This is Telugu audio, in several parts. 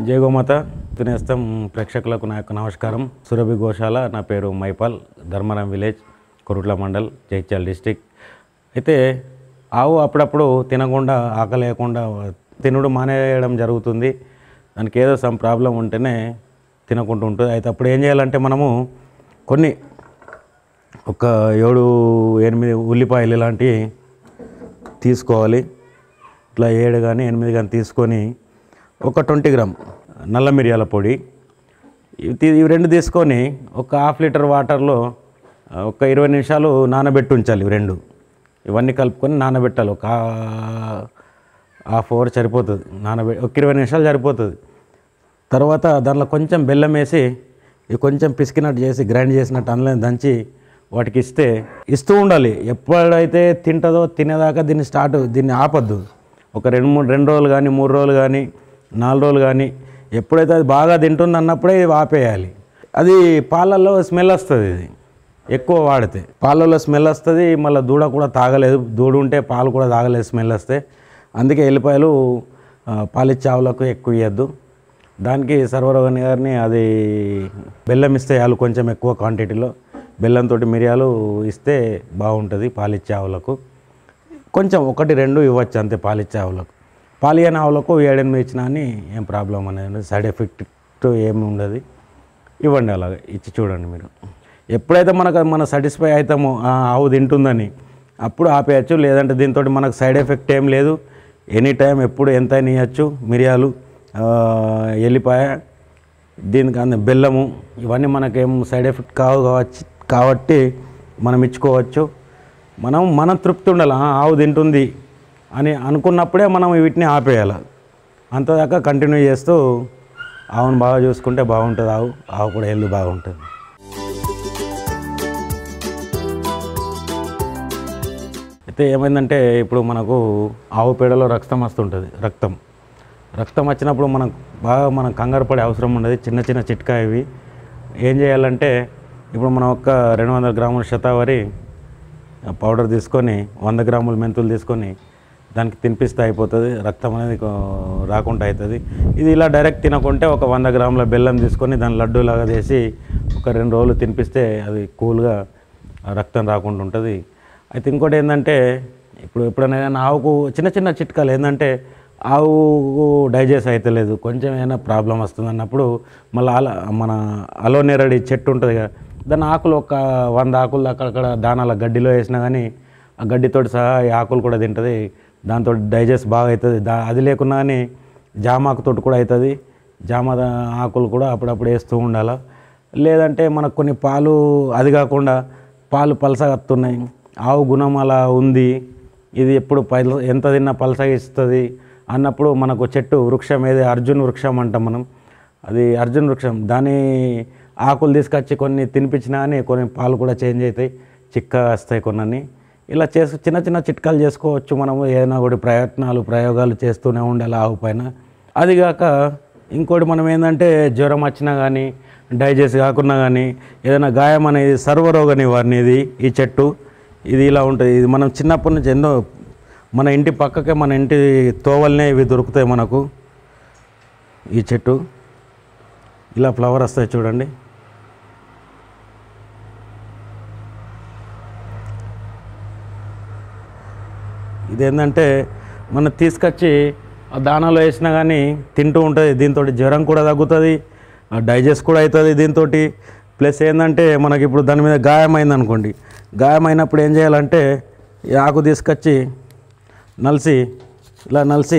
జై గోమాత తినేస్తాం ప్రేక్షకులకు నా యొక్క నమస్కారం సురభి గోశాల నా పేరు మైపాల్ ధర్మరం విలేజ్ కొరుట్ల మండల్ జైత్యాల డిస్టిక్ అయితే ఆవు అప్పుడప్పుడు తినకుండా ఆకలేయకుండా తినుడు మానేయడం జరుగుతుంది దానికి ఏదో సమ్ ప్రాబ్లం ఉంటేనే తినకుండా ఉంటుంది అయితే అప్పుడు ఏం చేయాలంటే మనము కొన్ని ఒక ఏడు ఎనిమిది ఉల్లిపాయలు ఇలాంటివి తీసుకోవాలి ఇట్లా ఏడు కానీ ఎనిమిది కానీ తీసుకొని ఒక ట్వంటీ గ్రామ్ నల్ల మిరియాల పొడి ఇవి తీ- ఇవి రెండు తీసుకొని ఒక హాఫ్ లీటర్ వాటర్లో ఆ, ఒక ఇరవై నిమిషాలు నానబెట్టి ఉంచాలి ఇవి రెండు ఇవన్నీ కలుపుకొని నానబెట్టాలి ఒక హాఫ్ అవర్ సరిపోతుంది నానబె ఒక ఇరవై నిమిషాలు సరిపోతుంది తర్వాత దాంట్లో కొంచెం బెల్లం వేసి ఇవి కొంచెం పిసికినట్టు చేసి గ్రైండ్ చేసినట్టు అందులో దంచి వాటికి ఇస్తే ఇస్తూ ఉండాలి ఎప్పుడైతే తింటుందో తినేదాకా దీన్ని స్టార్ట్ దీన్ని ఆపద్దు ఒక రెండు మూడు రెండు రోజులు కానీ మూడు రోజులు కానీ నాలుగు రోజులు కానీ ఎప్పుడైతే అది బాగా తింటుంది అన్నప్పుడే ఇది ఆపేయాలి అది పాలల్లో స్మెల్ వస్తుంది ఇది ఎక్కువ వాడితే పాలలో స్మెల్ వస్తుంది మళ్ళీ దూడ కూడా తాగలేదు దూడ ఉంటే పాలు కూడా తాగలేదు స్మెల్ వస్తే అందుకే ఎల్లిపాయలు ఆ, పాలిచ్చే ఆవులకు ఎక్కువ ఇవ్వద్దు దానికి సర్వరోగని గారిని అది బెల్లం ఇస్తే చాలు కొంచెం ఎక్కువ క్వాంటిటీలో బెల్లంతో మిరియాలు ఇస్తే బాగుంటుంది పాలిచ్చే ఆవులకు కొంచెం ఒకటి రెండు ఇవ్వచ్చు అంతే పాలిచ్చే ఆవులకు పాలియని ఆవులకు ఏడెనిమిది ఇచ్చినా అని ఏం ప్రాబ్లం అనేది సైడ్ ఎఫెక్ట్ ఏమి ఉండదు ఇవ్వండి అలాగే ఇచ్చి చూడండి మీరు ఎప్పుడైతే మనకు మన సాటిస్ఫై అవుతామో ఆ ఆవు తింటుందని అప్పుడు ఆపేయచ్చు లేదంటే దీంతో మనకు సైడ్ ఎఫెక్ట్ ఏం లేదు ఎనీ టైం ఎప్పుడు ఎంత ఇవ్వచ్చు మిరియాలు ఆ, ఎల్లిపాయ దీనికి అన్న బెల్లము ఇవన్నీ మనకేం సైడ్ ఎఫెక్ట్ కావు కావచ్చు కాబట్టి మనం ఇచ్చుకోవచ్చు మనం మనం తృప్తి ఉండాలి "ఆ, ఆవు తింటుంది అని అనుకున్నప్పుడే మనం వీటిని ఆపేయాలి అంతదాకా కంటిన్యూ చేస్తూ ఆవును బాగా చూసుకుంటే బాగుంటుంది ఆవు ఆవు కూడా హెల్త్ బాగుంటుంది అయితే ఏమైందంటే ఇప్పుడు మనకు ఆవు పేడలో రక్తం వస్తుంటుంది రక్తం రక్తం వచ్చినప్పుడు మనం బాగా మనం కంగారు పడే అవసరం ఉండదు చిన్న చిన్న చిట్కా ఇవి ఏం చేయాలంటే ఇప్పుడు మనం ఒక రెండు వందల గ్రాముల శతావరి పౌడర్ తీసుకొని వంద గ్రాముల మెంతులు తీసుకొని దానికి తినిపిస్తే అయిపోతుంది రక్తం అనేది కొ- రాకుండా అవుతుంది ఇది ఇలా డైరెక్ట్ తినకుంటే ఒక వంద గ్రాముల బెల్లం తీసుకొని దాని లడ్డు లాగా చేసి ఒక రెండు రోజులు తినిపిస్తే అది కూల్గా రక్తం రాకుండా ఉంటుంది అయితే ఇంకోటి ఏంటంటే ఇప్పుడు ఎప్పుడైనా కానీ ఆవుకు చిన్న చిన్న చిట్కాలు ఏంటంటే ఆవు డైజెస్ట్ అవుతలేదు కొంచెం ఏమైనా ప్రాబ్లం వస్తుంది అన్నప్పుడు మళ్ళీ అల మన అలోనేరడి చెట్టు ఉంటుంది కదా దాని ఆకులు ఒక వంద ఆకులు అక్కడక్కడ దానాల గడ్డిలో వేసినా కానీ ఆ గడ్డితోటి సహా ఈ ఆకులు కూడా తింటుంది దాంతో డైజెస్ట్ బాగా అవుతుంది దా అది లేకున్నా కానీ జామాకుతోటి కూడా అవుతుంది జామ దా- ఆకులు కూడా అప్పుడప్పుడు వేస్తూ ఉండాలి లేదంటే మనకు కొన్ని పాలు అది కాకుండా పాలు పలసగా వస్తున్నాయి ఆవు గుణం అలా ఉంది ఇది ఎప్పుడు పల ఎంత తిన్నా పలసగా ఇస్తుంది అన్నప్పుడు మనకు చెట్టు వృక్షం ఏది అర్జున్ వృక్షం అంటాం మనం అది అర్జున్ వృక్షం దాని ఆకులు తీసుకొచ్చి కొన్ని తినిపించినా కానీ కొన్ని పాలు కూడా చేంజ్ అవుతాయి చిక్కగా వస్తాయి కొన్ని ఇలా చేసు చిన్న చిన్న చిట్కాలు చేసుకోవచ్చు మనము ఏదైనా ఒకటి ప్రయత్నాలు ప్రయోగాలు చేస్తూనే ఉండాలి ఆవు పైన అదిగాక ఇంకోటి మనం ఏంటంటే జ్వరం వచ్చినా కానీ డైజెస్ట్ కాకున్నా కానీ ఏదైనా గాయం అనేది సర్వరోగ నివారణ ఇది ఈ చెట్టు ఇది ఇలా ఉంటుంది ఇది మనం చిన్నప్పటి నుంచి ఎన్నో మన ఇంటి పక్కకే మన ఇంటి తోవలనే ఇవి దొరుకుతాయి మనకు ఈ చెట్టు ఇలా ఫ్లవర్ వస్తాయి చూడండి ఇదేంటంటే మనం తీసుకొచ్చి ఆ దానాలో వేసినా కానీ తింటూ ఉంటుంది దీంతో జ్వరం కూడా తగ్గుతుంది డైజెస్ట్ కూడా అవుతుంది దీంతో ప్లస్ ఏంటంటే మనకి ఇప్పుడు దాని మీద గాయమైంది అనుకోండి గాయమైనప్పుడు ఏం చేయాలంటే ఈ ఆకు తీసుకొచ్చి నలిసి ఇలా నలిసి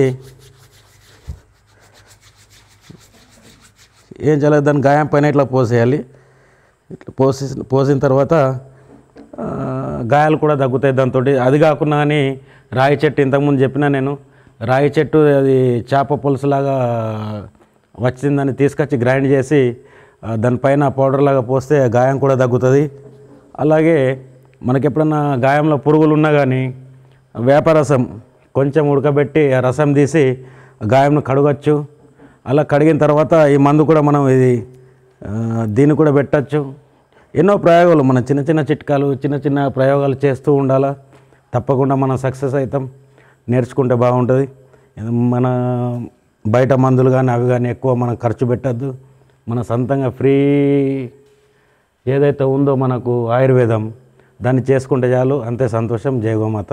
ఏం చేయలేదు దాని గాయం పైన ఇట్లా పోసేయాలి ఇట్లా పోసి పోసిన తర్వాత ఆ, గాయాలు కూడా తగ్గుతాయి దాంతో అది కాకుండా కానీ రాయి చెట్టు ఇంతకుముందు చెప్పినా నేను రాయి చెట్టు అది చేప పులుసులాగా వచ్చిందని తీసుకొచ్చి గ్రైండ్ చేసి ఆ, దానిపైన పౌడర్ లాగా పోస్తే గాయం కూడా తగ్గుతుంది అలాగే మనకి ఎప్పుడన్నా గాయంలో పురుగులు ఉన్నా కానీ వేపరసం కొంచెం ఉడకబెట్టి ఆ రసం తీసి ఆ గాయంను కడగచ్చు అలా కడిగిన తర్వాత ఈ మందు కూడా మనం ఇది ఆ, దీన్ని కూడా పెట్టచ్చు ఎన్నో ప్రయోగాలు మన చిన్న చిన్న చిట్కాలు చిన్న చిన్న ప్రయోగాలు చేస్తూ ఉండాలా తప్పకుండా మనం సక్సెస్ అవుతాం నేర్చుకుంటే బాగుంటుంది మన బయట మందులు కానీ అవి కానీ ఎక్కువ మనం ఖర్చు పెట్టద్దు మన సొంతంగా ఫ్రీ ఏదైతే ఉందో మనకు ఆయుర్వేదం దాన్ని చేసుకుంటే చాలు అంతే సంతోషం జై గోమాత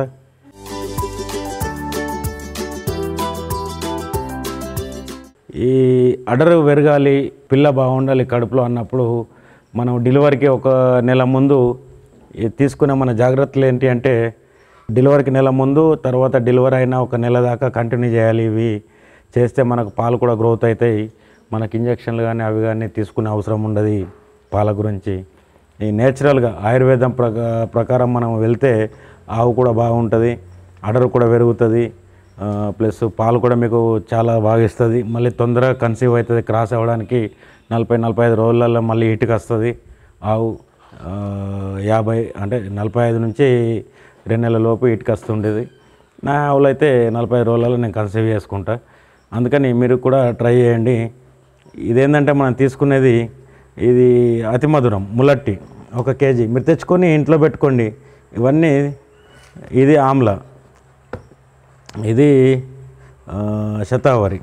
ఈ అడరు పెరగాలి పిల్ల బాగుండాలి కడుపులో అన్నప్పుడు మనం డెలివరీకి ఒక నెల ముందు ఈ తీసుకునే మన జాగ్రత్తలు ఏంటి అంటే డెలివరీకి నెల ముందు తర్వాత డెలివరీ అయిన ఒక నెల దాకా కంటిన్యూ చేయాలి ఇవి చేస్తే మనకు పాలు కూడా గ్రోత్ అవుతాయి మనకి ఇంజక్షన్లు కానీ అవి కానీ తీసుకునే అవసరం ఉండదు పాల గురించి ఈ నేచురల్గా ఆయుర్వేదం ప్రకా ప్రకారం మనం వెళ్తే ఆవు కూడా బాగుంటుంది అడరు కూడా పెరుగుతుంది ఆ, ప్లస్ పాలు కూడా మీకు చాలా బాగా ఇస్తుంది మళ్ళీ తొందరగా కన్సీవ్ అవుతుంది క్రాస్ అవ్వడానికి నలభై నలభై ఐదు రోజులలో మళ్ళీ ఇటుక వస్తుంది ఆవు ఆ, యాభై అంటే నలభై ఐదు నుంచి రెండు నెలల లోపు ఇటుక వస్తుండేది నా ఆవులు అయితే నలభై ఐదు రోజులలో నేను కన్సీవ్ చేసుకుంటా అందుకని మీరు కూడా ట్రై చేయండి ఇదేంటంటే మనం తీసుకునేది ఇది అతి మధురం ములట్టి ఒక కేజీ మీరు తెచ్చుకొని ఇంట్లో పెట్టుకోండి ఇవన్నీ ఇది ఆమ్ల ఇది ఆ, శతావరి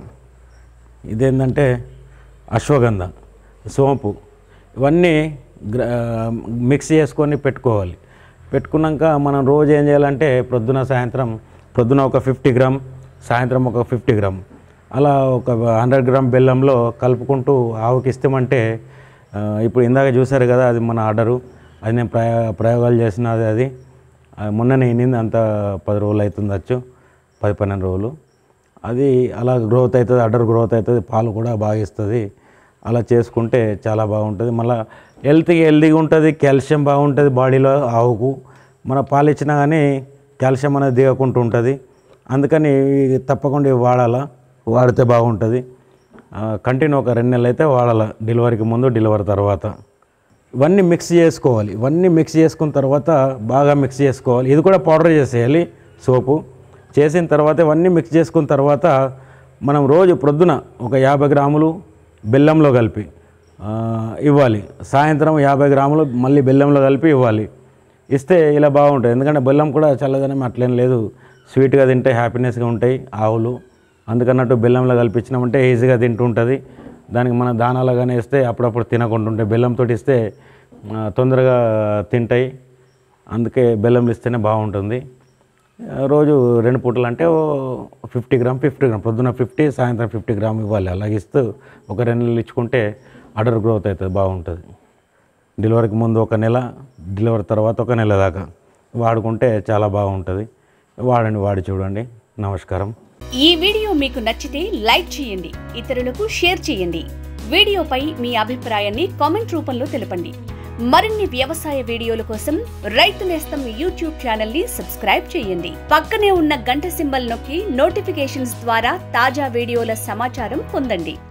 ఇదేంటంటే అశ్వగంధ సోంపు ఇవన్నీ గ్ర మిక్స్ చేసుకొని పెట్టుకోవాలి పెట్టుకున్నాక మనం రోజు ఏం చేయాలంటే ప్రొద్దున సాయంత్రం ప్రొద్దున ఒక ఫిఫ్టీ గ్రామ్ సాయంత్రం ఒక ఫిఫ్టీ గ్రామ్ అలా ఒక హండ్రెడ్ గ్రామ్ బెల్లంలో కలుపుకుంటూ ఆవుకి ఇస్తామంటే ఆ, ఇప్పుడు ఇందాక చూశారు కదా అది మన ఆర్డరు అది నేను ప్రయో ప్రయోగాలు చేసినది అది ఆ, మొన్ననే ఇన్నింది అంత పది రోజులు అవుతుంది వచ్చు పది పన్నెండు రోజులు అది అలా గ్రోత్ అవుతుంది అడర్ గ్రోత్ అవుతుంది పాలు కూడా బాగా ఇస్తుంది అలా చేసుకుంటే చాలా బాగుంటుంది మళ్ళీ హెల్త్కి హెల్తీగా ఉంటుంది కాల్షియం బాగుంటుంది బాడీలో ఆవుకు మన పాలు ఇచ్చినా కానీ కాల్షియం అనేది దిగకుంటూ ఉంటుంది అందుకని ఇవి తప్పకుండా ఇవి వాడాలా వాడితే బాగుంటుంది కంటిన్యూ ఒక రెండు నెలలు అయితే వాడాలి డెలివరీకి ముందు డెలివరీ తర్వాత ఇవన్నీ మిక్స్ చేసుకోవాలి ఇవన్నీ మిక్స్ చేసుకున్న తర్వాత బాగా మిక్స్ చేసుకోవాలి ఇది కూడా పౌడర్ చేసేయాలి సోపు చేసిన తర్వాత ఇవన్నీ మిక్స్ చేసుకున్న తర్వాత మనం రోజు ప్రొద్దున ఒక యాభై గ్రాములు బెల్లంలో కలిపి ఆ, ఇవ్వాలి సాయంత్రం యాభై గ్రాములు మళ్ళీ బెల్లంలో కలిపి ఇవ్వాలి ఇస్తే ఇలా బాగుంటుంది ఎందుకంటే బెల్లం కూడా చల్లదనం అట్లేం లేదు స్వీట్గా తింటే హ్యాపీనెస్గా ఉంటాయి ఆవులు అందుకన్నట్టు బెల్లంలో కల్పించినామంటే ఈజీగా తింటుంటుంది దానికి మన దానాలు కానీ ఇస్తే అప్పుడప్పుడు తినకుండా ఉంటాయి బెల్లంతో ఇస్తే ఆ, తొందరగా తింటాయి అందుకే బెల్లం ఇస్తేనే బాగుంటుంది ఆ, రోజు రెండు పూటలు అంటే ఫిఫ్టీ గ్రామ్ ఫిఫ్టీ గ్రామ్ పొద్దున ఫిఫ్టీ సాయంత్రం ఫిఫ్టీ గ్రామ్ ఇవ్వాలి అలాగే ఇస్తూ ఒక రెండు నెలలు ఇచ్చుకుంటే అడర్ గ్రోత్ అవుతుంది బాగుంటుంది డెలివరీకి ముందు ఒక నెల డెలివరీ తర్వాత ఒక నెల దాకా వాడుకుంటే చాలా బాగుంటుంది వాడండి వాడి చూడండి నమస్కారం ఈ వీడియో మీకు నచ్చితే లైక్ చేయండి ఇతరులకు షేర్ చేయండి వీడియోపై మీ అభిప్రాయాన్ని కామెంట్ రూపంలో తెలపండి మరిన్ని వ్యవసాయ వీడియోల కోసం రైతు నేస్తం యూట్యూబ్ ఛానల్ ని సబ్స్క్రైబ్ చేయండి పక్కనే ఉన్న గంట సింబల్ నొక్కి నోటిఫికేషన్స్ ద్వారా తాజా వీడియోల సమాచారం పొందండి